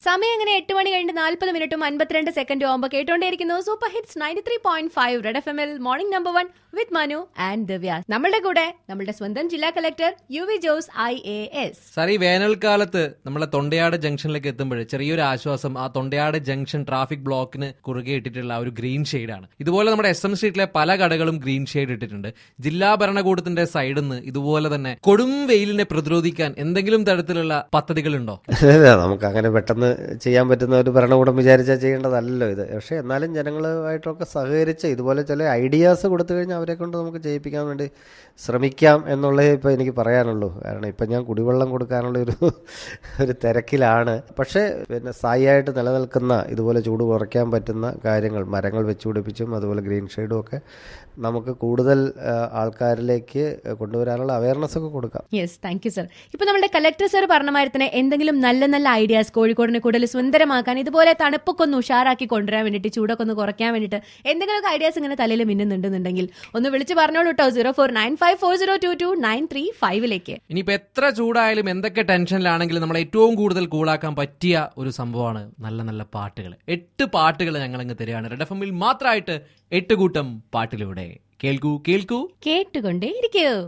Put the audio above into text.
സമയം അങ്ങനെ എട്ട് മണി കഴിഞ്ഞ് നാൽപ്പത് മിനിറ്റും അൻപത്തിരണ്ട് സെക്കൻഡും ആകുമ്പോൾ കേട്ടോണ്ടേയിരിക്കുന്നു super hits ninety three point five red F M L morning number one with Manu and Divya നമ്മളുടെ കൂടെ നമ്മുടെ സ്വന്തം ജില്ലാ collector U V Jose I A S sir ഈ വേനൽക്കാലത്ത് നമ്മളെ തൊണ്ടയാട് ജംഗ്ഷനിലേക്ക് എത്തുമ്പോൾ ചെറിയൊരു ആശ്വാസം ആ തൊണ്ടയാട് ജംഗ്ഷൻ ട്രാഫിക് ബ്ലോക്കിന് കുറുകെ ഇട്ടിട്ടുള്ള ആ ഒരു ഗ്രീൻ ഷെയ്ഡാണ് ഇതുപോലെ നമ്മുടെ എസ് എം സ്ട്രീറ്റിലെ പല കടകളും ഗ്രീൻ ഷെയ്ഡ് ഇട്ടിട്ടുണ്ട് ജില്ലാ ഭരണകൂടത്തിന്റെ സൈഡിൽ നിന്ന് ഇതുപോലെ തന്നെ കൊടും വെയിലിനെ പ്രതിരോധിക്കാൻ എന്തെങ്കിലും തരത്തിലുള്ള പദ്ധതികളുണ്ടോ അല്ല നമുക്ക് അങ്ങനെ പെട്ടെന്ന് ചെയ്യാൻ പറ്റുന്ന ഒരു ഭരണകൂടം വിചാരിച്ചാൽ ചെയ്യേണ്ടതല്ലല്ലോ ഇത് പക്ഷേ എന്നാലും ജനങ്ങളുമായിട്ടൊക്കെ സഹകരിച്ച് ഇതുപോലെ ചില ഐഡിയാസ് കൊടുത്തു കഴിഞ്ഞാൽ അവരെ കൊണ്ട് നമുക്ക് ചെയ്യിപ്പിക്കാൻ വേണ്ടി ശ്രമിക്കാം എന്നുള്ളതേ ഇപ്പോൾ എനിക്ക് പറയാനുള്ളൂ കാരണം ഇപ്പം ഞാൻ കുടിവെള്ളം കൊടുക്കാനുള്ള ഒരു ഒരു തിരക്കിലാണ് പക്ഷേ പിന്നെ സ്ഥായിയായിട്ട് നിലനിൽക്കുന്ന ഇതുപോലെ ചൂട് കുറയ്ക്കാൻ പറ്റുന്ന കാര്യങ്ങൾ മരങ്ങൾ വെച്ചുപിടിപ്പിച്ചും അതുപോലെ ഗ്രീൻ ഷെയ്ഡും ഒക്കെ നമുക്ക് കൂടുതൽ ആ, ആൾക്കാരിലേക്ക് കൊണ്ടുവരാനുള്ള അവയർനെസ് ഒക്കെ കൊടുക്കാം യെസ് താങ്ക് യു സർ ഇപ്പൊ നമ്മുടെ കലക്ടർ സർ പറഞ്ഞ മാതിരി തന്നെ എന്തെങ്കിലും നല്ല നല്ല ഐഡിയാസ് കോഴിക്കോടിനെ കൂടുതൽ സുന്ദരമാക്കാൻ ഇതുപോലെ തണുപ്പൊക്കെ ഒന്ന് ഉഷാറാക്കി കൊണ്ടുവരാൻ വേണ്ടിയിട്ട് ചൂടൊക്കെ ഒന്ന് കുറയ്ക്കാൻ വേണ്ടിയിട്ട് എന്തെങ്കിലുമൊക്കെ ഐഡിയാസ് ഇങ്ങനെ തലയിൽ മിന്നുന്നുണ്ടെന്നുണ്ടെങ്കിൽ ഒന്ന് വിളിച്ച് പറഞ്ഞോളൂ കേട്ടോ zero four nine five four zero two two nine three ഫൈവിലേക്ക് ഇനിയിപ്പോ എത്ര ചൂടായാലും എന്തൊക്കെ ടെൻഷനിലാണെങ്കിലും നമ്മളെ ഏറ്റവും കൂടുതൽ കൂളാക്കാൻ പറ്റിയ ഒരു സംഭവമാണ് നല്ല നല്ല പാട്ടുകൾ എട്ട് പാട്ടുകൾ ഞങ്ങൾ അങ്ങ് തരികയാണ് റെഡ് എഫ് എമ്മിൽ മാത്രമായിട്ട് എട്ട് കൂട്ടം പാട്ടിലൂടെ കേൾക്കൂ കേൾക്കൂ കേട്ടുകൊണ്ടേ ഇരിക്കൂ